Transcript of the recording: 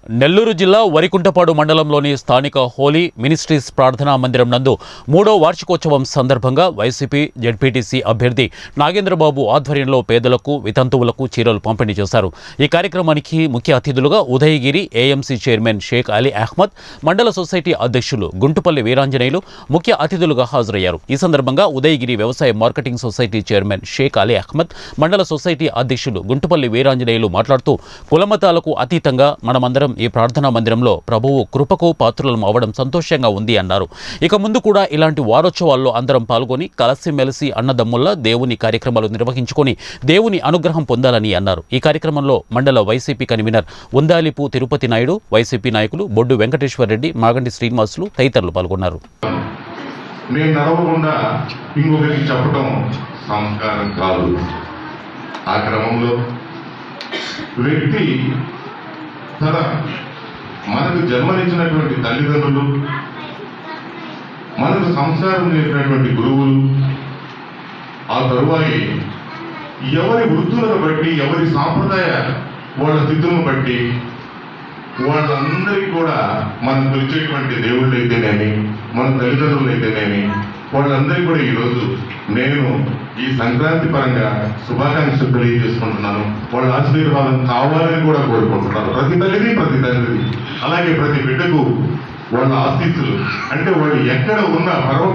నెల్లూరు జిల్లా వరికుంటపాడు మండలంలోని స్థానిక హోలీ మినిస్ట్రీస్ ప్రార్థనా మందిరం నందు మూడో వార్షికోత్సవం సందర్భంగా వైసీపీ జెడ్పీటీసీ అభ్యర్థి నాగేంద్రబాబు ఆధ్వర్యంలో పేదలకు వితంతువులకు చీరలు పంపిణీ చేశారు ఈ కార్యక్రమానికి ముఖ్య అతిథులుగా ఉదయగిరి ఏఎంసీ చైర్మన్ షేక్ అలీ అహ్మద్ మండల సొసైటీ అధ్యక్షులు గుంటుపల్లి వీరాంజనేయులు ముఖ్య అతిథులుగా హాజరయ్యారు ఈ సందర్భంగా ఉదయగిరి వ్యవసాయ marketing society chairman Sheikh Ali Ahmed మండల సొసైటీ అధ్యక్షులు గుంటుపల్లి వీరాంజనేయులు మాట్లాడుతూ కులమతాలకు అతీతంగా మనమందరం ఈ ప్రార్థనా మందిరంలో ప్రభువు కృపకు పాత్రులం అవ్వడం సంతోషంగా ఉంది అన్నారు ఇక ముందు కూడా ఇలాంటి వారోత్సవాల్లో అందరం పాల్గొని కలిసిమెలిసి అన్నదమ్ముల్లా దేవుని కార్యక్రమాలు నిర్వహించుకొని దేవుని అనుగ్రహం పొందాలని అన్నారు ఈ కార్యక్రమంలో మండల వైసీపీ కన్వీనర్ ఉందాలిపు తిరుపతి నాయుడు వైసీపీ నాయకులు బొడ్డు వెంకటేశ్వర రెడ్డి మాగంటి శ్రీనివాసులు తదితరులు పాల్గొన్నారు నేను నడవకుండా ఇంకొకరికి చెప్పటం సంస్కారం కాదు ఆ క్రమంలో వ్యక్తి తన మనకు జన్మనిచ్చినటువంటి తల్లిదండ్రులు మనకు సంస్కారం నేర్పినటువంటి గురువులు ఆ తరువాయి ఎవరి వృత్తులను బట్టి ఎవరి సాంప్రదాయ వాళ్ళ స్థితులను బట్టి వాళ్ళందరికీ కూడా మనం పిలిచేటువంటి దేవుళ్ళు అయితేనేమి మన తల్లిదండ్రులు అయితేనేమి వాళ్ళందరికీ కూడా ఈరోజు నేను ఈ సంక్రాంతి పరంగా శుభాకాంక్షలు తెలియజేసుకుంటున్నాను వాళ్ళ ఆశీర్వాదం కావాలని కూడా కోరుకుంటున్నాను ప్రతి తల్లిని ప్రతి తండ్రిని అలాగే ప్రతి బిడ్డకు వాళ్ళ ఆశీస్సులు అంటే వాళ్ళు ఎక్కడ ఉన్న పర్వ